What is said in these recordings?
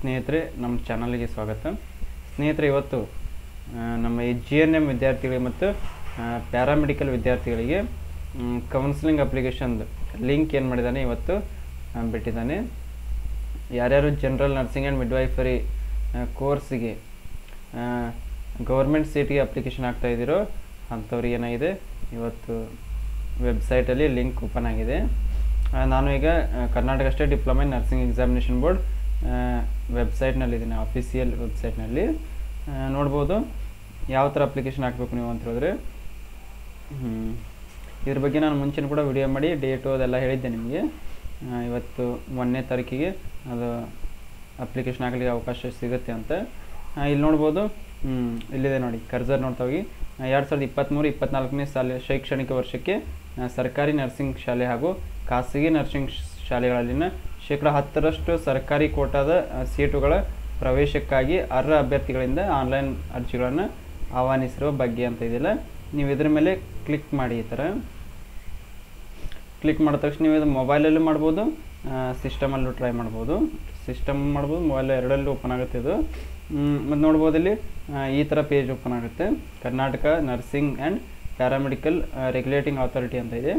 ಸ್ನೇಹಿತರೆ ನಮ್ಮ ಚಾನಲ್ಗೆ ಸ್ವಾಗತ ಸ್ನೇಹಿತರೆ ಇವತ್ತು ಆ, ನಮ್ಮ ಈ ಜಿ ಎನ್ ಎಮ್ ವಿದ್ಯಾರ್ಥಿಗಳಿಗೆ ಮತ್ತು ಪ್ಯಾರಾಮೆಡಿಕಲ್ ವಿದ್ಯಾರ್ಥಿಗಳಿಗೆ ಕೌನ್ಸಿಲಿಂಗ್ ಅಪ್ಲಿಕೇಶನ್ದು ಲಿಂಕ್ ಏನು ಮಾಡಿದ್ದಾನೆ ಇವತ್ತು ಆ, ಬಿಟ್ಟಿದ್ದಾನೆ ಯಾರ್ಯಾರು ಜನರಲ್ ನರ್ಸಿಂಗ್ ಆ್ಯಂಡ್ ಮಿಡ್ವೈಫರಿ ಕೋರ್ಸಿಗೆ ಗೌರ್ಮೆಂಟ್ ಸೀಟಿಗೆ ಅಪ್ಲಿಕೇಶನ್ ಆಗ್ತಾ ಇದ್ದೀರೋ ಅಂಥವ್ರಿಗೆ ಏನಾಗಿದೆ ಇವತ್ತು ವೆಬ್ಸೈಟಲ್ಲಿ ಲಿಂಕ್ ಓಪನ್ ಆಗಿದೆ ಆ, ನಾನು ಈಗ ಆ, Karnataka state diploma in nursing examination board ವೆಬ್ಸೈಟ್ನಲ್ಲಿದ್ದೀನಿ ಅಫಿಸಿಯಲ್ ವೆಬ್ಸೈಟ್ನಲ್ಲಿ ನೋಡ್ಬೋದು ಯಾವ ಥರ ಅಪ್ಲಿಕೇಶನ್ ಹಾಕಬೇಕು ನೀವು ಅಂತ ಹೇಳಿದ್ರೆ ಹ್ಮ್. ಇದ್ರ ಬಗ್ಗೆ ನಾನು ಮುಂಚೆನೂ ಕೂಡ ವಿಡಿಯೋ ಮಾಡಿ ಡೇಟು ಅದೆಲ್ಲ ಹೇಳಿದ್ದೆ ನಿಮಗೆ ಆ, ಇವತ್ತು ಒಂದನೇ ತಾರೀಕಿಗೆ ಅದು ಅಪ್ಲಿಕೇಶನ್ ಹಾಕಲಿಕ್ಕೆ ಅವಕಾಶ ಸಿಗುತ್ತೆ ಅಂತ ಆ, ಇಲ್ಲಿ ನೋಡ್ಬೋದು ಹ್ಮ್, ಇಲ್ಲಿದೆ ನೋಡಿ ಕರ್ಸರ್ ನೋಡ್ತಾ ಹೋಗಿ ಎರಡು ಸಾವಿರದ ಇಪ್ಪತ್ತ್ಮೂರು ಇಪ್ಪತ್ನಾಲ್ಕನೇ ಸಾಲ ಶೈಕ್ಷಣಿಕ ವರ್ಷಕ್ಕೆ ಆ, ಸರ್ಕಾರಿ ನರ್ಸಿಂಗ್ ಶಾಲೆ ಹಾಗೂ ಖಾಸಗಿ ನರ್ಸಿಂಗ್ ಶ್- ಶಾಲೆಗಳಲ್ಲಿನ ಶೇಕಡ ಹತ್ತರಷ್ಟು ಸರ್ಕಾರಿ ಕೋಟಾದ ಆ, ಸೀಟುಗಳ ಪ್ರವೇಶಕ್ಕಾಗಿ ಅರ್ಹ ಅಭ್ಯರ್ಥಿಗಳಿಂದ ಆನ್ಲೈನ್ ಅರ್ಜಿಗಳನ್ನು ಆಹ್ವಾನಿಸಿರುವ ಬಗ್ಗೆ ಅಂತ ಇದೆಯಲ್ಲ ನೀವು ಇದ್ರ ಮೇಲೆ ಕ್ಲಿಕ್ ಮಾಡಿ ಈ ಥರ ಕ್ಲಿಕ್ ಮಾಡಿದ ತಕ್ಷಣ ನೀವು ಇದು ಮೊಬೈಲಲ್ಲೂ ಮಾಡ್ಬೋದು ಸಿಸ್ಟಮಲ್ಲೂ ಟ್ರೈ ಮಾಡ್ಬೋದು ಸಿಸ್ಟಮ್ ಮಾಡ್ಬೋದು ಮೊಬೈಲ್ ಎರಡಲ್ಲೂ ಓಪನ್ ಆಗುತ್ತೆ ಇದು ಮತ್ತು ನೋಡ್ಬೋದು ಇಲ್ಲಿ ಆ, ಈ ಥರ ಪೇಜ್ ಓಪನ್ ಆಗುತ್ತೆ Karnataka nursing and paramedical regulating authority ಅಂತ ಇದೆ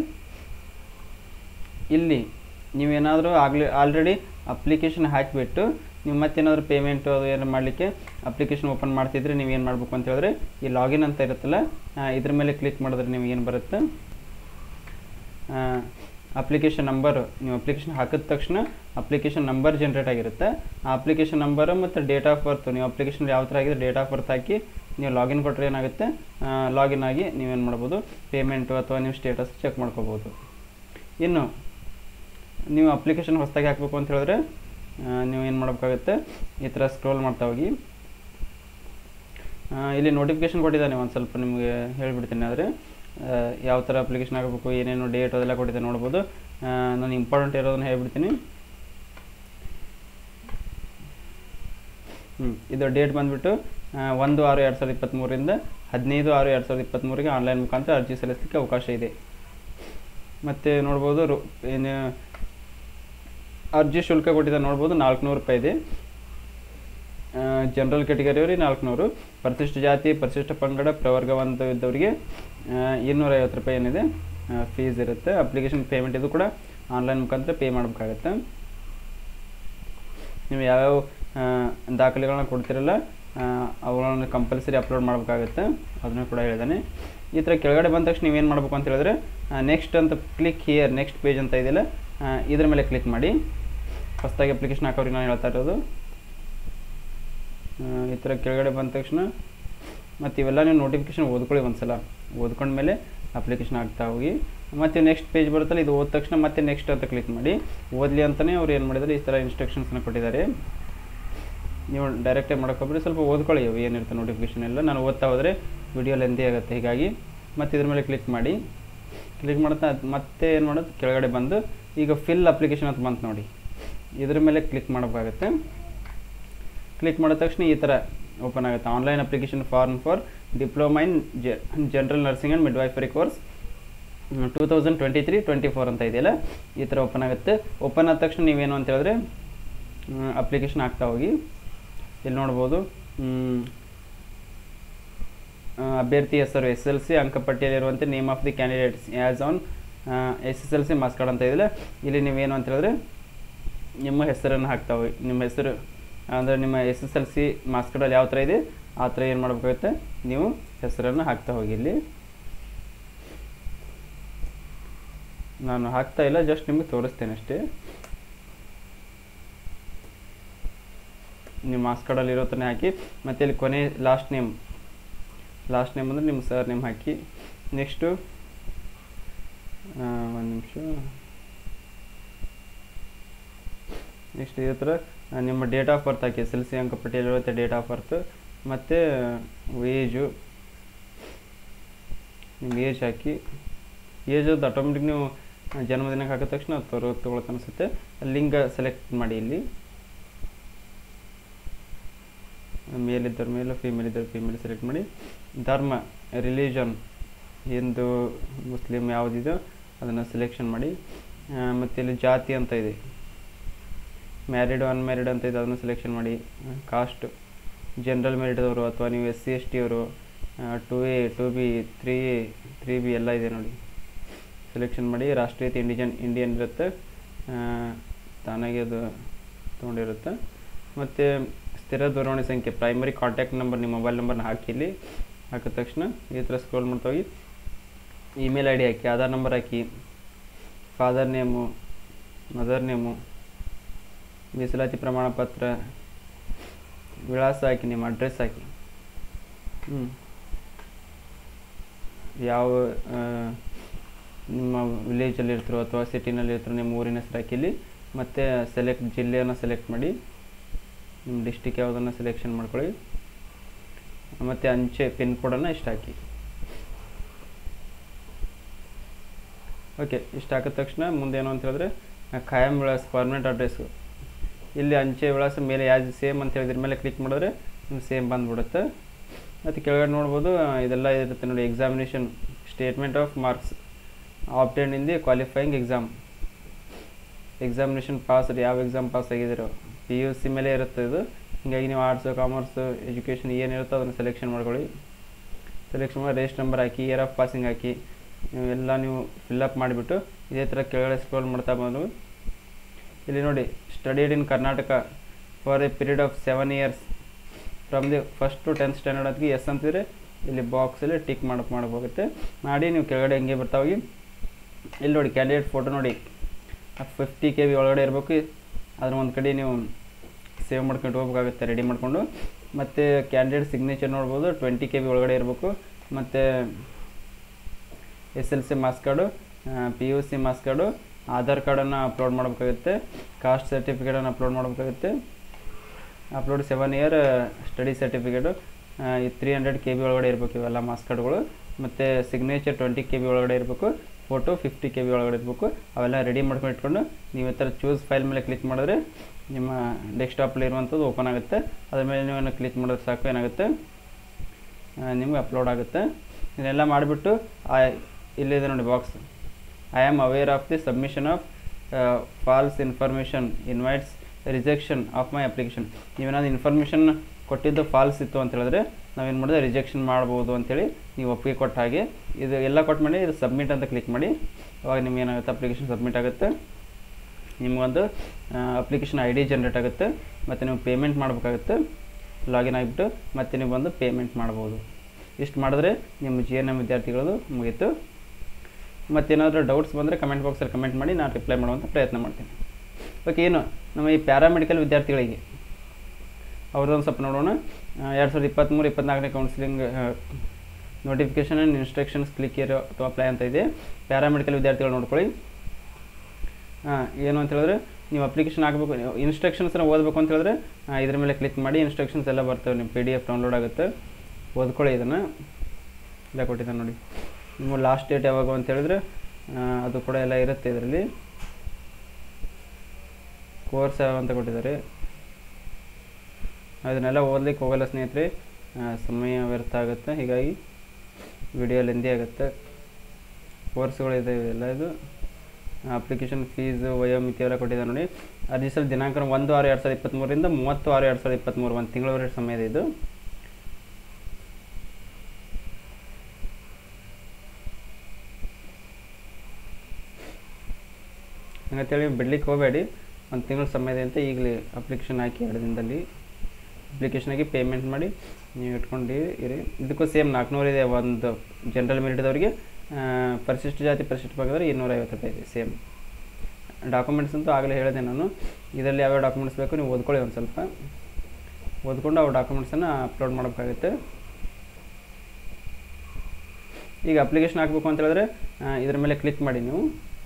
ಇಲ್ಲಿ ನೀವೇನಾದರೂ ಆಗಲಿ ಆಲ್ರೆಡಿ ಅಪ್ಲಿಕೇಶನ್ ಹಾಕಿಬಿಟ್ಟು ನೀವು ಮತ್ತೇನಾದರೂ ಪೇಮೆಂಟು ಅದು ಏನಾರು ಮಾಡಲಿಕ್ಕೆ ಅಪ್ಲಿಕೇಶನ್ ಓಪನ್ ಮಾಡ್ತಿದ್ರೆ ನೀವು ಏನು ಮಾಡಬೇಕು ಅಂತ ಹೇಳಿದ್ರೆ ಈ ಲಾಗಿನ್ ಅಂತ ಇರುತ್ತಲ್ಲ ಆ, ಇದ್ರ ಮೇಲೆ ಕ್ಲಿಕ್ ಮಾಡಿದ್ರೆ ನಿಮ್ಗೆ ಏನು ಬರುತ್ತೆ ಅಪ್ಲಿಕೇಶನ್ ನಂಬರ್ ನೀವು ಅಪ್ಲಿಕೇಶನ್ ಹಾಕಿದ ತಕ್ಷಣ ಅಪ್ಲಿಕೇಶನ್ ನಂಬರ್ ಜನ್ರೇಟ್ ಆಗಿರುತ್ತೆ ಆ ಅಪ್ಲಿಕೇಶನ್ ನಂಬರ್ ಮತ್ತು ಡೇಟ್ ಆಫ್ ಬರ್ತ್ ನೀವು ಅಪ್ಲಿಕೇಶನ್ ಯಾವ ಥರ ಆಗಿದೆ ಡೇಟ್ ಆಫ್ ಬರ್ತ್ ಹಾಕಿ ನೀವು ಲಾಗಿನ್ ಕೊಟ್ಟರೆ ಏನಾಗುತ್ತೆ ಲಾಗಿನ್ ಆಗಿ ನೀವೇನು ಮಾಡ್ಬೋದು ಪೇಮೆಂಟು ಅಥವಾ ನೀವು ಸ್ಟೇಟಸ್ ಚೆಕ್ ಮಾಡ್ಕೋಬೋದು ಇನ್ನು ನೀವು ಅಪ್ಲಿಕೇಶನ್ ಹೊಸದಾಗಿ ಹಾಕಬೇಕು ಅಂತ ಹೇಳಿದ್ರೆ ಆ, ನೀವು ಏನು ಮಾಡಬೇಕಾಗುತ್ತೆ ಈ ಥರ ಸ್ಕ್ರೋಲ್ ಮಾಡ್ತಾ ಹೋಗಿ ಆ, ಇಲ್ಲಿ ನೋಟಿಫಿಕೇಶನ್ ಕೊಟ್ಟಿದ್ದಾನೆ ಒಂದು ಸ್ವಲ್ಪ ನಿಮಗೆ ಹೇಳಿಬಿಡ್ತೀನಿ ಆದರೆ ಯಾವ ಥರ ಅಪ್ಲಿಕೇಶನ್ ಹಾಕಬೇಕು ಏನೇನು ಡೇಟ್ ಅದೆಲ್ಲ ಕೊಟ್ಟಿದ್ದಾನೆ ನೋಡ್ಬೋದು ಆ, ನಾನು ಇಂಪಾರ್ಟೆಂಟ್ ಇರೋದನ್ನ ಹೇಳ್ಬಿಡ್ತೀನಿ ಹ್ಞೂ ಇದು ಡೇಟ್ ಬಂದುಬಿಟ್ಟು ಒಂದು ಆರು ಎರಡು ಸಾವಿರದ ಇಪ್ಪತ್ತ್ಮೂರರಿಂದ ಹದಿನೈದು ಆರು ಎರಡು ಸಾವಿರದ ಇಪ್ಪತ್ತ್ಮೂರಿಗೆ ಆನ್ಲೈನ್ ಮುಖಾಂತರ ಅರ್ಜಿ ಸಲ್ಲಿಸಲಿಕ್ಕೆ ಅವಕಾಶ ಇದೆ ಮತ್ತು ನೋಡ್ಬೋದು ರು ಏನು ಅರ್ಜಿ ಶುಲ್ಕ ಕೊಟ್ಟಿದ್ದಾರೆ ನೋಡ್ಬೋದು ನಾಲ್ಕುನೂರು ರೂಪಾಯಿ ಇದೆ ಜನರಲ್ ಕ್ಯಾಟಗರಿಯವರಿಗೆ ನಾಲ್ಕುನೂರು ಪರಿಶಿಷ್ಟ ಜಾತಿ ಪರಿಶಿಷ್ಟ ಪಂಗಡ ಪ್ರವರ್ಗವಂತ ಇದ್ದವರಿಗೆ ಇನ್ನೂರೈವತ್ತು ರೂಪಾಯಿ ಏನಿದೆ ಫೀಸ್ ಇರುತ್ತೆ ಅಪ್ಲಿಕೇಶನ್ ಪೇಮೆಂಟ್ ಇದು ಕೂಡ ಆನ್ಲೈನ್ ಮುಖಾಂತರ ಪೇ ಮಾಡಬೇಕಾಗತ್ತೆ ನೀವು ಯಾವ್ಯಾವ ಆ, ದಾಖಲೆಗಳನ್ನ ಕೊಡ್ತಿರಲ್ಲ ಆ, ಅವುಗಳನ್ನು ಕಂಪಲ್ಸರಿ ಅಪ್ಲೋಡ್ ಮಾಡಬೇಕಾಗತ್ತೆ ಅದನ್ನು ಕೂಡ ಹೇಳಿದ್ದಾನೆ ಈ ಥರ ಕೆಳಗಡೆ ಬಂದ ತಕ್ಷಣ ನೀವೇನು ಮಾಡಬೇಕು ಅಂತ ಹೇಳಿದ್ರೆ ನೆಕ್ಸ್ಟ್ ಅಂತ ಕ್ಲಿಕ್ ಹಿಯರ್ ನೆಕ್ಸ್ಟ್ ಪೇಜ್ ಅಂತ ಇದೆಯಲ್ಲ ಆ, ಇದ್ರ ಮೇಲೆ ಕ್ಲಿಕ್ ಮಾಡಿ ಹೊಸದಾಗಿ ಅಪ್ಲಿಕೇಶನ್ ಹಾಕೋರಿಗೆ ನಾನು ಹೇಳ್ತಾ ಇರೋದು ಆ, ಈ ಥರ ಕೆಳಗಡೆ ಬಂದ ತಕ್ಷಣ ಮತ್ತು ಇವೆಲ್ಲ ನೀವು ನೋಟಿಫಿಕೇಶನ್ ಓದ್ಕೊಳ್ಳಿ ಒಂದ್ಸಲ ಓದ್ಕೊಂಡ್ಮೇಲೆ ಅಪ್ಲಿಕೇಶನ್ ಹಾಕ್ತಾ ಹೋಗಿ ಮತ್ತು ನೆಕ್ಸ್ಟ್ ಪೇಜ್ ಬರುತ್ತಲ್ಲ ಇದು ಓದ ತಕ್ಷಣ ಮತ್ತೆ ನೆಕ್ಸ್ಟ್ ಅಂತ ಕ್ಲಿಕ್ ಮಾಡಿ ಓದಲಿ ಅಂತಲೇ ಅವ್ರು ಏನು ಮಾಡಿದ್ದಾರೆ ಈ ಥರ ಇನ್ಸ್ಟ್ರಕ್ಷನ್ಸ್ನ ಕೊಟ್ಟಿದ್ದಾರೆ ನೀವು ಡೈರೆಕ್ಟಾಗಿ ಮಾಡೋಕ್ಕೋಗ್ಬಿಡಿ ಸ್ವಲ್ಪ ಓದ್ಕೊಳ್ಳಿ ಅವು ಏನಿರುತ್ತೆ ನೋಟಿಫಿಕೇಶನ್ ಎಲ್ಲ ನಾನು ಓದ್ತಾ ಹೋದರೆ ವಿಡಿಯೋ ಲೆಂದಿ ಆಗುತ್ತೆ ಹೀಗಾಗಿ ಮತ್ತೆ ಇದ್ರ ಮೇಲೆ ಕ್ಲಿಕ್ ಮಾಡಿ ಕ್ಲಿಕ್ ಮಾಡ್ತಾ ಅದ್ ಮತ್ತೆ ಏನು ಮಾಡೋದು ಕೆಳಗಡೆ ಬಂದು ಈಗ ಫಿಲ್ ಅಪ್ಲಿಕೇಶನ್ ಅಂತ ಬಂತು ನೋಡಿ ಇದ್ರ ಮೇಲೆ ಕ್ಲಿಕ್ ಮಾಡಬೇಕಾಗುತ್ತೆ ಕ್ಲಿಕ್ ಮಾಡಿದ ತಕ್ಷಣ ಈ ಥರ ಓಪನ್ ಆಗುತ್ತೆ online application form for diploma in general nursing and midwifery course two thousand twenty three twenty four ಅಂತ ಇದೆಯಲ್ಲ ಈ ಥರ ಓಪನ್ ಆಗುತ್ತೆ ಓಪನ್ ಆದ ತಕ್ಷಣ ನೀವೇನು ಅಂತ ಹೇಳಿದ್ರೆ ಅಪ್ಲಿಕೇಶನ್ ಹಾಕ್ತಾ ಹೋಗಿ ಇಲ್ಲಿ ನೋಡ್ಬೋದು ಮ್, ಆ, ಅಭ್ಯರ್ಥಿ ಹೆಸರು ಎಸ್ ಎಲ್ ಸಿ ಅಂಕಪಟ್ಟಿಯಲ್ಲಿರುವಂತೆ name of the candidates as on S S L C marks card ಅಂತ ಇದೆಯಲ್ಲ ಇಲ್ಲಿ ನೀವೇನು ಅಂತ ಹೇಳಿದ್ರೆ ನಿಮ್ಮ ಹೆಸರನ್ನು ಹಾಕ್ತಾ ಹೋಗಿ ನಿಮ್ಮ ಹೆಸರು ಅಂದರೆ ನಿಮ್ಮ S S L C marks ಕಾರ್ಡಲ್ಲಿ ಯಾವ ಥರ ಇದೆ ಆ ಥರ ಏನು ಮಾಡಬೇಕಾಗುತ್ತೆ ನೀವು ಹೆಸರನ್ನು ಹಾಕ್ತಾ ಹೋಗಿ ಇಲ್ಲಿ ನಾನು ಹಾಕ್ತಾ ಇಲ್ಲ ಜಸ್ಟ್ ನಿಮಗೆ ತೋರಿಸ್ತೇನೆ ಅಷ್ಟೇ ನಿಮ್ಮ ಮಾರ್ಕ್ಸ್ ಕಾರ್ಡಲ್ಲಿ ಇರೋ ಥರನೇ ಹಾಕಿ ಮತ್ತು ಇಲ್ಲಿ ಕೊನೆ ಲಾಸ್ಟ್ ನೇಮ್ ಲಾಸ್ಟ್ ನೇಮ್ ಅಂದರೆ ನಿಮ್ಮ ಸರ್ ನೇಮ್ ಹಾಕಿ ನೆಕ್ಸ್ಟು ಒಂದು ನಿಮಿಷ ನೆಕ್ಸ್ಟ್ ಇದೇ ಥರ ಆ, ನಿಮ್ಮ ಡೇಟ್ ಆಫ್ ಬರ್ತ್ ಹಾಕಿ ಎಸ್ ಎಲ್ ಸಿ ಅಂಕಪಟ್ಟಿಯಲ್ಲಿರುತ್ತೆ ಡೇಟ್ ಆಫ್ ಬರ್ತ್ ಮತ್ತು ಏಜು ನಿಮ್ಮ ಏಜ್ ಹಾಕಿ ಏಜ್ ಅದು ಆಟೋಮೆಟಿಕ್ ನೀವು ಜನ್ಮದಿನಕ್ಕೆ ಹಾಕಿದ ತಕ್ಷಣ ಅದು ತರೋ ತೊಗೊಳತ್ತೆ ಅನಿಸುತ್ತೆ ಲಿಂಗ ಸೆಲೆಕ್ಟ್ ಮಾಡಿ ಇಲ್ಲಿ ಮೇಲ್ ಇದ್ದವ್ರ ಮೇಲೆ ಫೀಮೇಲ್ ಇದ್ದವ್ರು ಫೀಮೇಲ್ ಸೆಲೆಕ್ಟ್ ಮಾಡಿ ಧರ್ಮ ರಿಲಿಜನ್ ಹಿಂದೂ ಮುಸ್ಲಿಮ್ ಯಾವುದಿದೆಯೋ ಅದನ್ನು ಸೆಲೆಕ್ಷನ್ ಮಾಡಿ ಮತ್ತು ಇಲ್ಲಿ ಜಾತಿ ಅಂತ ಇದೆ ಮ್ಯಾರಿಡ್ ಅನ್ಮ್ಯಾರಿಡ್ ಅಂತ ಇದೆ ಅದನ್ನು ಸೆಲೆಕ್ಷನ್ ಮಾಡಿ ಕಾಸ್ಟ್ ಜನರಲ್ ಮೆರಿಟ್ದವರು ಅಥವಾ ನೀವು ಎಸ್ ಸಿ ಎಸ್ ಟಿ ಅವರು two A two B three A three B ಎಲ್ಲ ಇದೆ ನೋಡಿ ಸೆಲೆಕ್ಷನ್ ಮಾಡಿ ರಾಷ್ಟ್ರೀಯತೆ ಇಂಡಿಜನ್ ಇಂಡಿಯನ್ ಇರುತ್ತೆ ಆ, ತಾನಾಗೆ ಅದು ತೊಗೊಂಡಿರುತ್ತೆ ಮತ್ತು ಸ್ಥಿರ ದೂರವಾಣಿ ಸಂಖ್ಯೆ ಪ್ರೈಮರಿ ಕಾಂಟ್ಯಾಕ್ಟ್ ನಂಬರ್ ನಿಮ್ಮ ಮೊಬೈಲ್ ನಂಬರ್ನ ಹಾಕಿ ಇಲ್ಲಿ ಹಾಕಿದ ತಕ್ಷಣ ಈ ಥರ ಸ್ಕ್ರೋಲ್ ಮಾಡ್ತಾ ಹೋಗಿ ಇಮೇಲ್ ಐ ಡಿ ಹಾಕಿ ಆಧಾರ್ ನಂಬರ್ ಹಾಕಿ ಫಾದರ್ ನೇಮು ಮದರ್ ನೇಮು ಮೀಸಲಾತಿ ಪ್ರಮಾಣ ಪತ್ರ ವಿಳಾಸ ಹಾಕಿ ನಿಮ್ಮ ಅಡ್ರೆಸ್ ಹಾಕಿ ಹ್ಞೂ ಯಾವ ಆ, ನಿಮ್ಮ ವಿಲೇಜಲ್ಲಿ ಇರ್ತೀರೋ ಅಥವಾ ಸಿಟಿನಲ್ಲಿ ಇರ್ತೀರೋ ನಿಮ್ಮ ಊರಿನ ಹೆಸರು ಹಾಕಿ ಇಲ್ಲಿ ಮತ್ತು ಸೆಲೆಕ್ಟ್ ಜಿಲ್ಲೆಯನ್ನು ಸೆಲೆಕ್ಟ್ ಮಾಡಿ ನಿಮ್ಮ ಡಿಸ್ಟಿಕ್ ಯಾವುದನ್ನು ಸೆಲೆಕ್ಷನ್ ಮಾಡ್ಕೊಳ್ಳಿ ಮತ್ತು ಅಂಚೆ ಪಿನ್ ಕೋಡನ್ನು ಇಷ್ಟು ಹಾಕಿ ಓಕೆ ಇಷ್ಟು ಹಾಕಿದ ತಕ್ಷಣ ಮುಂದೆ ಏನು ಅಂತ ಹೇಳಿದ್ರೆ ಆ, ಖಾಯಂ ವಿಳಾಸ ಪರ್ಮನೆಂಟ್ ಅಡ್ರೆಸ್ಸು ಇಲ್ಲಿ ಅಂಚೆ ವಿಳಾಸ ಮೇಲೆ ಯಾವ್ದು ಸೇಮ್ ಅಂತ ಹೇಳಿದ್ರ ಮೇಲೆ ಕ್ಲಿಕ್ ಮಾಡಿದ್ರೆ ನಿಮ್ಗೆ ಸೇಮ್ ಬಂದ್ಬಿಡುತ್ತೆ ಮತ್ತು ಕೆಳಗಡೆ ನೋಡ್ಬೋದು ಆ, ಇದೆಲ್ಲ ಇರುತ್ತೆ ನೋಡಿ examination statement of marks obtained in the qualifying exam examination pass ಯಾವ ಎಕ್ಸಾಮ್ ಪಾಸ್ ಆಗಿದ್ದೀರೋ ಪಿ ಯು ಸಿ ಮೇಲೆ ಇರುತ್ತೆ ಇದು ಹೀಗಾಗಿ ನೀವು ಆರ್ಟ್ಸು ಕಾಮರ್ಸು ಎಜುಕೇಷನ್ ಏನಿರುತ್ತೋ ಅದನ್ನು ಸೆಲೆಕ್ಷನ್ ಮಾಡ್ಕೊಳ್ಳಿ ಸೆಲೆಕ್ಷನ್ ಮಾಡಿ ರೇಸ್ಟ್ ನಂಬರ್ ಹಾಕಿ ಇಯರ್ ಆಫ್ ಪಾಸಿಂಗ್ ಹಾಕಿ ನೀವು ಎಲ್ಲ ನೀವು ಫಿಲ್ಲಪ್ ಮಾಡಿಬಿಟ್ಟು ಇದೇ ಥರ ಕೆಳಗಡೆ ಸ್ಕ್ರೋಲ್ ಮಾಡ್ತಾ ಬಂದು ಇಲ್ಲಿ ನೋಡಿ studied in Karnataka for a period of seven years from the first to tenth standard ಅದಕ್ಕೆ ಎಸ್ ಅಂತಿದ್ರೆ ಇಲ್ಲಿ ಬಾಕ್ಸಲ್ಲಿ ಟಿಕ್ ಮಾಡಕ್ಕೆ ಮಾಡಬೇಕಾಗುತ್ತೆ ಮಾಡಿ ನೀವು ಕೆಳಗಡೆ ಹೆಂಗೆ ಬರ್ತಾವೆ ಇಲ್ಲಿ ನೋಡಿ ಕ್ಯಾಂಡಿಡೇಟ್ ಫೋಟೋ ನೋಡಿ ಫಿಫ್ಟಿ ಕೆ ಬಿ ಒಳಗಡೆ ಇರಬೇಕು ಅದ್ರ ಒಂದು ಕಡೆ ನೀವು ಸೇವ್ ಮಾಡ್ಕೊಂಡು ಹೋಗ್ಬೇಕಾಗುತ್ತೆ ರೆಡಿ ಮಾಡಿಕೊಂಡು ಮತ್ತು ಕ್ಯಾಂಡಿಡೇಟ್ ಸಿಗ್ನೇಚರ್ ನೋಡ್ಬೋದು ಟ್ವೆಂಟಿ ಕೆ ಬಿ ಒಳಗಡೆ ಇರಬೇಕು ಮತ್ತು S L C marks card P U C marks card Aadhaar ಕಾರ್ಡನ್ನು ಅಪ್ಲೋಡ್ ಮಾಡಬೇಕಾಗುತ್ತೆ ಕಾಸ್ಟ್ ಸರ್ಟಿಫಿಕೇಟನ್ನು ಅಪ್ಲೋಡ್ ಮಾಡಬೇಕಾಗುತ್ತೆ upload seven year study certificate three hundred K B ಒಳಗಡೆ ಇರಬೇಕು ಇವೆಲ್ಲ ಮಾರ್ಕ್ಸ್ ಕಾರ್ಡ್ಗಳು ಮತ್ತು ಸಿಗ್ನೇಚರ್ ಟ್ವೆಂಟಿ ಕೆ ಬಿ ಒಳಗಡೆ ಇರಬೇಕು ಫೋಟೋ ಫಿಫ್ಟಿ ಕೆ ಬಿ ಒಳಗಡೆ ಇರಬೇಕು ಅವೆಲ್ಲ ರೆಡಿ ಮಾಡ್ಕೊಂಡು ಇಟ್ಕೊಂಡು ನೀವು ಈ ಥರ ಚೂಸ್ ಫೈಲ್ ಮೇಲೆ ಕ್ಲಿಕ್ ಮಾಡಿದ್ರೆ ನಿಮ್ಮ ಡೆಸ್ಕ್ಟಾಪಲ್ಲಿ ಇರುವಂಥದ್ದು ಓಪನ್ ಆಗುತ್ತೆ ಅದ್ರ ಮೇಲೆ ನೀವು ಕ್ಲಿಕ್ ಮಾಡಿದ್ರೆ ಸಾಕು ಏನಾಗುತ್ತೆ ಆ, ನಿಮ್ಗೆ ಅಪ್ಲೋಡ್ ಆಗುತ್ತೆ ಇದನ್ನೆಲ್ಲ ಮಾಡಿಬಿಟ್ಟು ಇಲ್ಲಿದೆ ನೋಡಿ box I am aware of the submission of false information invites rejection of my application ನೀವೇನಾದ್ರು ಇನ್ಫಾರ್ಮೇಷನ್ ಕೊಟ್ಟಿದ್ದು ಫಾಲ್ಸ್ ಇತ್ತು ಅಂತ ಹೇಳಿದ್ರೆ ನಾವೇನು ಮಾಡಿದ್ರೆ ರಿಜೆಕ್ಷನ್ ಮಾಡ್ಬೋದು ಅಂತೇಳಿ ನೀವು ಒಪ್ಪಿಗೆ ಕೊಟ್ಟ ಹಾಗೆ ಇದು ಎಲ್ಲ ಕೊಟ್ಟ ಮೇಲೆ ಇದು ಸಬ್ಮಿಟ್ ಅಂತ ಕ್ಲಿಕ್ ಮಾಡಿ ಅವಾಗ ನಿಮ್ಗೆ ಏನಾಗುತ್ತೆ ಅಪ್ಲಿಕೇಶನ್ ಸಬ್ಮಿಟ್ ಆಗುತ್ತೆ ನಿಮಗೊಂದು ಅಪ್ಲಿಕೇಶನ್ ಐ ಡಿ ಜನ್ರೇಟ್ ಆಗುತ್ತೆ ಮತ್ತು ನೀವು ಪೇಮೆಂಟ್ ಮಾಡಬೇಕಾಗುತ್ತೆ ಲಾಗಿನ್ ಆಗಿಬಿಟ್ಟು ಮತ್ತೆ ನೀವು ಬಂದು ಪೇಮೆಂಟ್ ಮಾಡ್ಬೋದು ಇಷ್ಟು ಮಾಡಿದ್ರೆ ನಿಮ್ಮ ಜಿ ಎನ್ ಎಮ್ ವಿದ್ಯಾರ್ಥಿಗಳದು ಮುಗೀತು ಮತ್ತೇನಾದರೂ ಡೌಟ್ಸ್ ಬಂದರೆ ಕಮೆಂಟ್ ಬಾಕ್ಸಲ್ಲಿ ಕಮೆಂಟ್ ಮಾಡಿ ನಾನು ರಿಪ್ಲೈ ಮಾಡುವಂಥ ಪ್ರಯತ್ನ ಮಾಡ್ತೀನಿ ಓಕೆ ಏನು ನಮ್ಮ ಈ ಪ್ಯಾರಾಮೆಡಿಕಲ್ ವಿದ್ಯಾರ್ಥಿಗಳಿಗೆ ಅವ್ರದ್ದೊಂದು ಸ್ವಲ್ಪ ನೋಡೋಣ ಎರಡು ಸಾವಿರದ ಇಪ್ಪತ್ತ್ಮೂರು ಇಪ್ಪತ್ನಾಲ್ಕನೇ counselling notification and instructions click ಇರೋ ಅಥವಾ ಅಪ್ಲೈ ಅಂತ ಇದೆ ಪ್ಯಾರಾಮೆಡಿಕಲ್ ವಿದ್ಯಾರ್ಥಿಗಳು ನೋಡ್ಕೊಳ್ಳಿ ಹಾಂ ಏನು ಅಂತ ಹೇಳಿದ್ರೆ ನೀವು ಅಪ್ಲಿಕೇಶನ್ ಹಾಕಬೇಕು ಇನ್ಸ್ಟ್ರಕ್ಷನ್ಸ್ನ ಓದಬೇಕು ಅಂತ ಹೇಳಿದ್ರೆ ಆ, ಇದ್ರ ಮೇಲೆ ಕ್ಲಿಕ್ ಮಾಡಿ ಇನ್ಸ್ಟ್ರಕ್ಷನ್ಸ್ ಎಲ್ಲ ಬರ್ತವೆ ನಿಮ್ಮ ಪಿ ಡಿ ಎಫ್ ಡೌನ್ಲೋಡ್ ಆಗುತ್ತೆ ಓದ್ಕೊಳ್ಳಿ ಇದನ್ನು ಇಲ್ಲ ಕೊಟ್ಟಿದ್ದಾನೆ ನೋಡಿ ನಿಮ್ಮ ಲಾಸ್ಟ್ ಡೇಟ್ ಯಾವಾಗ ಅಂತ ಹೇಳಿದ್ರೆ ಆ, ಅದು ಕೂಡ ಎಲ್ಲ ಇರುತ್ತೆ ಇದರಲ್ಲಿ ಕೋರ್ಸ್ ಯಾವ ಅಂತ ಕೊಟ್ಟಿದ್ದಾರೆ ಅದನ್ನೆಲ್ಲ ಓದ್ಲಿಕ್ಕೆ ಹೋಗಲ್ಲ ಸ್ನೇಹಿತರೆ ಆ, ಸಮಯ ವ್ಯರ್ಥ ಆಗುತ್ತೆ ಹೀಗಾಗಿ ವಿಡಿಯೋ ಲೆಂದಿ ಆಗುತ್ತೆ ಕೋರ್ಸ್ಗಳಿದೆ ಎಲ್ಲ ಇದು ಅಪ್ಲಿಕೇಶನ್ ಫೀಸು ವಯೋಮಿತಿ ಎಲ್ಲ ಕೊಟ್ಟಿದ್ದಾರೆ ನೋಡಿ ಅರ್ಜಿ ಸಲ ದಿನಾಂಕ ಒಂದು ಆರು ಎರಡು ಸಾವಿರದ ಇಪ್ಪತ್ತ್ಮೂರರಿಂದ ಮೂವತ್ತು ಆರು ಎರಡು ಸಾವಿರದ ಇಪ್ಪತ್ತ್ಮೂರು ಒಂದು ತಿಂಗಳವರೆಗೆ ಸಮಯ ಇದೆ ಇದು ಹಂಗಂತೇಳಿ ಬಿಡ್ಲಿಕ್ಕೆ ಹೋಗಬೇಡಿ ಒಂದು ತಿಂಗಳ ಸಮಯ ಇದೆ ಅಂತ ಈಗಲೇ ಅಪ್ಲಿಕೇಶನ್ ಹಾಕಿ ಎರಡು ದಿನದಲ್ಲಿ ಅಪ್ಲಿಕೇಶನ್ ಹಾಕಿ ಪೇಮೆಂಟ್ ಮಾಡಿ ನೀವು ಇಟ್ಕೊಂಡು ಇರಿ ಇದಕ್ಕೂ ಸೇಮ್ ನಾಲ್ಕುನೂರು ಇದೆ ಒಂದು ಜನರಲ್ ಮೆರಿಟ್ದವರಿಗೆ ಪರಿಶಿಷ್ಟ ಜಾತಿ ಪರಿಶಿಷ್ಟ ಭಾಗದವ್ರಿಗೆ ಇನ್ನೂರೈವತ್ತು ರೂಪಾಯಿ ಇದೆ ಸೇಮ್ ಡಾಕ್ಯುಮೆಂಟ್ಸ್ ಅಂತೂ ಆಗಲೇ ಹೇಳಿದೆ ನಾನು ಇದರಲ್ಲಿ ಯಾವ್ಯಾವ ಡಾಕ್ಯುಮೆಂಟ್ಸ್ ಬೇಕು ನೀವು ಓದ್ಕೊಳ್ಳಿ ಒಂದು ಸ್ವಲ್ಪ ಓದ್ಕೊಂಡು ಅವು ಡಾಕ್ಯುಮೆಂಟ್ಸನ್ನು ಅಪ್ಲೋಡ್ ಮಾಡಬೇಕಾಗುತ್ತೆ ಈಗ ಅಪ್ಲಿಕೇಶನ್ ಹಾಕಬೇಕು ಅಂತ ಹೇಳಿದ್ರೆ ಆ, ಇದ್ರ ಮೇಲೆ ಕ್ಲಿಕ್ ಮಾಡಿ ನೀವು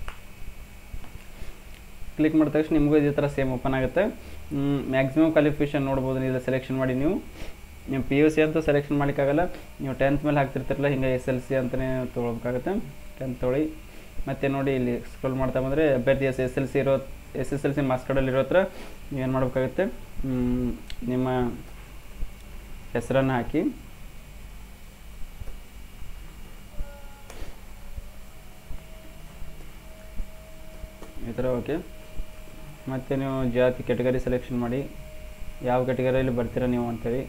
ಕ್ಲಿಕ್ ಮಾಡಿದ ತಕ್ಷಣ ನಿಮಗೂ ಇದೇ ಥರ ಸೇಮ್ ಓಪನ್ ಆಗುತ್ತೆ ಮ್ಯಾಕ್ಸಿಮಮ್ ಕ್ವಾಲಿಫಿಕೇಷನ್ ನೋಡ್ಬೋದು ನೀವು ಸೆಲೆಕ್ಷನ್ ಮಾಡಿ ನೀವು ನೀವು ಪಿ ಯು ಸಿ ಅಂತೂ ಸೆಲೆಕ್ಷನ್ ಮಾಡೋಕ್ಕಾಗಲ್ಲ ನೀವು ಟೆಂತ್ ಮೇಲೆ ಹಾಕ್ತಿರ್ತಿರಲ್ಲ ಹಿಂಗೆ ಎಸ್ ಎಲ್ ಸಿ ಅಂತಲೇ ತೊಗೊಳ್ಬೇಕಾಗುತ್ತೆ ಟೆಂತ್ ತೊಗೊಳ್ಳಿ ಮತ್ತು ನೋಡಿ ಇಲ್ಲಿ ಸ್ಕ್ರೋಲ್ ಮಾಡ್ತಾ ಬಂದರೆ ಅಭ್ಯರ್ಥಿ ಎಸ್ ಎಸ್ ಎಲ್ ಸಿ ಇರೋ S S L C marks ಕಾರ್ಡಲ್ಲಿ ಇರೋ ಹತ್ರ ನೀವೇನು ಮಾಡಬೇಕಾಗುತ್ತೆ ಮ್, ನಿಮ್ಮ ಹೆಸರನ್ನು ಹಾಕಿ ಈ ಥರ ಓಕೆ ಮತ್ತು ನೀವು ಜಾತಿ ಕೆಟಗರಿ ಸೆಲೆಕ್ಷನ್ ಮಾಡಿ ಯಾವ ಕೆಟಗರಿಯಲ್ಲಿ ಬರ್ತೀರಾ ನೀವು ಅಂತೇಳಿ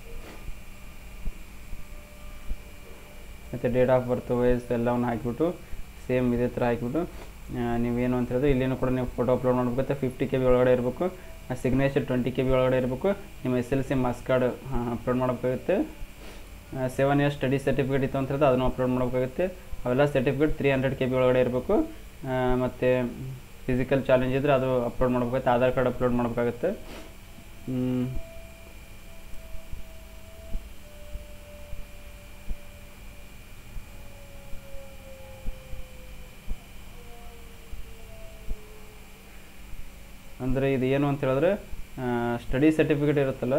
ಮತ್ತು ಡೇಟ್ ಆಫ್ ಬರ್ತ್ ವಯಸ್ಸು ಎಲ್ಲವನ್ನು ಹಾಕಿಬಿಟ್ಟು ಸೇಮ್ ಇದೇ ಥರ ಹಾಕಿಬಿಟ್ಟು ನೀವೇನು ಅಂತ ಹೇಳಿದ್ರೆ ಇಲ್ಲೇನು ಕೂಡ ನೀವು ಫೋಟೋ ಅಪ್ಲೋಡ್ ಮಾಡಬೇಕಾಗುತ್ತೆ ಫಿಫ್ಟಿ ಕೆ ಬಿ ಒಳಗಡೆ ಇರಬೇಕು ಸಿಗ್ನೇಚರ್ ಟ್ವೆಂಟಿ ಕೆ ಬಿ ಒಳಗಡೆ ಇರಬೇಕು ನಿಮ್ಮ S L C marks card upload ಮಾಡಬೇಕಾಗುತ್ತೆ ಸೆವೆನ್ ಇಯರ್ಸ್ ಸ್ಟಡಿ ಸರ್ಟಿಫಿಕೇಟ್ ಇತ್ತು ಅಂತ ಹೇಳಿದ್ರೆ ಅದನ್ನು ಅಪ್ಲೋಡ್ ಮಾಡಬೇಕಾಗುತ್ತೆ ಅವೆಲ್ಲ certificate three hundred K B ಒಳಗಡೆ ಇರಬೇಕು ಮತ್ತು ಫಿಸಿಕಲ್ ಚಾಲೆಂಜ್ ಇದ್ದರೆ ಅದು ಅಪ್ಲೋಡ್ ಮಾಡಬೇಕಾಗುತ್ತೆ ಆಧಾರ್ ಕಾರ್ಡ್ ಅಪ್ಲೋಡ್ ಮಾಡಬೇಕಾಗುತ್ತೆ ಹ್ಮ್. ಅಂದರೆ ಇದು ಏನು ಅಂತ ಹೇಳಿದ್ರೆ ಸ್ಟಡಿ ಸರ್ಟಿಫಿಕೇಟ್ ಇರುತ್ತಲ್ಲ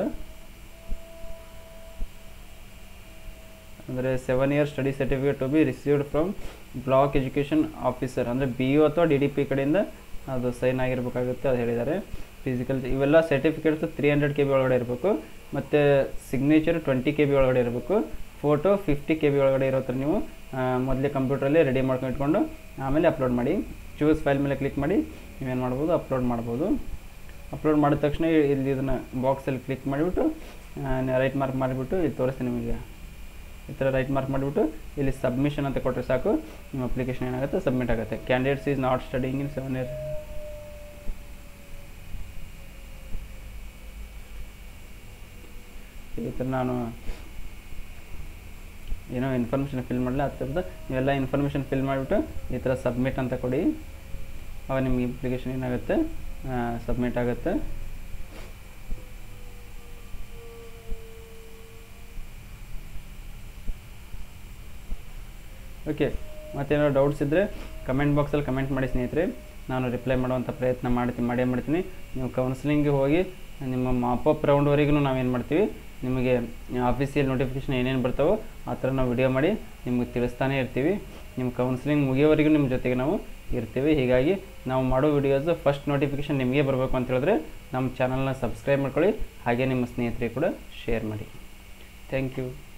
ಅಂದರೆ seven year study certificate to be received from block education officer ಅಂದರೆ ಬಿ ಯು ಅಥವಾ ಡಿ ಡಿ ಪಿ ಕಡೆಯಿಂದ ಅದು ಸೈನ್ ಆಗಿರಬೇಕಾಗುತ್ತೆ ಅದು ಹೇಳಿದ್ದಾರೆ ಫಿಸಿಕಲ್ ಇವೆಲ್ಲ certificates three hundred K B ಒಳಗಡೆ ಇರಬೇಕು ಮತ್ತು ಸಿಗ್ನೇಚರ್ ಟ್ವೆಂಟಿ ಕೆ ಬಿ ಒಳಗಡೆ ಇರಬೇಕು ಫೋಟೋ ಫಿಫ್ಟಿ ಕೆ ಬಿ ಒಳಗಡೆ ಇರೋ ಥರ ನೀವು ಮೊದಲೇ ಕಂಪ್ಯೂಟ್ರಲ್ಲಿ ರೆಡಿ ಮಾಡ್ಕೊಂಡು ಇಟ್ಕೊಂಡು ಆಮೇಲೆ ಅಪ್ಲೋಡ್ ಮಾಡಿ ಚೂಸ್ ಫೈಲ್ ಮೇಲೆ ಕ್ಲಿಕ್ ಮಾಡಿ ನೀವೇನು ಮಾಡ್ಬೋದು ಅಪ್ಲೋಡ್ ಮಾಡ್ಬೋದು ಅಪ್ಲೋಡ್ ಮಾಡಿದ ತಕ್ಷಣ ಇಲ್ಲಿ ಇದನ್ನು ಬಾಕ್ಸಲ್ಲಿ ಕ್ಲಿಕ್ ಮಾಡಿಬಿಟ್ಟು ರೈಟ್ ಮಾರ್ಕ್ ಮಾಡಿಬಿಟ್ಟು ಇಲ್ಲಿ ತೋರಿಸ್ತೀನಿ ನಿಮಗೆ ಈ ಥರ ರೈಟ್ ಮಾರ್ಕ್ ಮಾಡಿಬಿಟ್ಟು ಇಲ್ಲಿ ಸಬ್ಮಿಷನ್ ಅಂತ ಕೊಟ್ಟರೆ ಸಾಕು ನಿಮ್ಮ ಅಪ್ಲಿಕೇಶನ್ ಏನಾಗುತ್ತೆ ಸಬ್ಮಿಟ್ ಆಗುತ್ತೆ candidates is not studying in seven year ಈ ಥರ ನಾನು ಏನೋ ಇನ್ಫಾರ್ಮೇಷನ್ ಫಿಲ್ ಮಾಡಲಿ ಆ ಥರದ ನೀವೆಲ್ಲ ಇನ್ಫಾರ್ಮೇಷನ್ ಫಿಲ್ ಮಾಡಿಬಿಟ್ಟು ಈ ಥರ ಸಬ್ಮಿಟ್ ಅಂತ ಕೊಡಿ ಅವಾಗ ನಿಮ್ಗೆ ಅಪ್ಲಿಕೇಶನ್ ಏನಾಗುತ್ತೆ ಸಬ್ಮಿಟ್ ಆಗುತ್ತೆ ಓಕೆ ಮತ್ತೇನಾದ್ರು ಡೌಟ್ಸ್ ಇದ್ದರೆ ಕಮೆಂಟ್ ಬಾಕ್ಸಲ್ಲಿ ಕಮೆಂಟ್ ಮಾಡಿ ಸ್ನೇಹಿತರೆ ನಾನು ರಿಪ್ಲೈ ಮಾಡುವಂಥ ಪ್ರಯತ್ನ ಮಾಡ್ತೀನಿ ಮಾಡೇ ಮಾಡ್ತೀನಿ ನೀವು ಕೌನ್ಸಿಲಿಂಗ್ಗೆ ಹೋಗಿ ನಿಮ್ಮ ಮಾಪಪ್ ರೌಂಡ್ವರೆಗೂ ನಾವೇನು ಮಾಡ್ತೀವಿ ನಿಮಗೆ ಆಫೀಸಿಯಲ್ ನೋಟಿಫಿಕೇಷನ್ ಏನೇನು ಬರ್ತಾವೋ ಆ ಥರ ನಾವು ವಿಡಿಯೋ ಮಾಡಿ ನಿಮ್ಗೆ ತಿಳಿಸ್ತಾನೆ ಇರ್ತೀವಿ ನಿಮ್ಮ ಕೌನ್ಸಿಲಿಂಗ್ ಮುಗಿಯೋವರೆಗೂ ನಿಮ್ಮ ಜೊತೆಗೆ ನಾವು ಇರ್ತೀವಿ ಹೀಗಾಗಿ ನಾವು ಮಾಡೋ ವಿಡಿಯೋಸು ಫಸ್ಟ್ ನೋಟಿಫಿಕೇಷನ್ ನಿಮಗೆ ಬರಬೇಕು ಅಂತ ಹೇಳಿದ್ರೆ ನಮ್ಮ ಚಾನಲ್ನ ಸಬ್ಸ್ಕ್ರೈಬ್ ಮಾಡ್ಕೊಳ್ಳಿ ಹಾಗೆ ನಿಮ್ಮ ಸ್ನೇಹಿತರಿಗೆ ಕೂಡ ಶೇರ್ ಮಾಡಿ ಥ್ಯಾಂಕ್ ಯು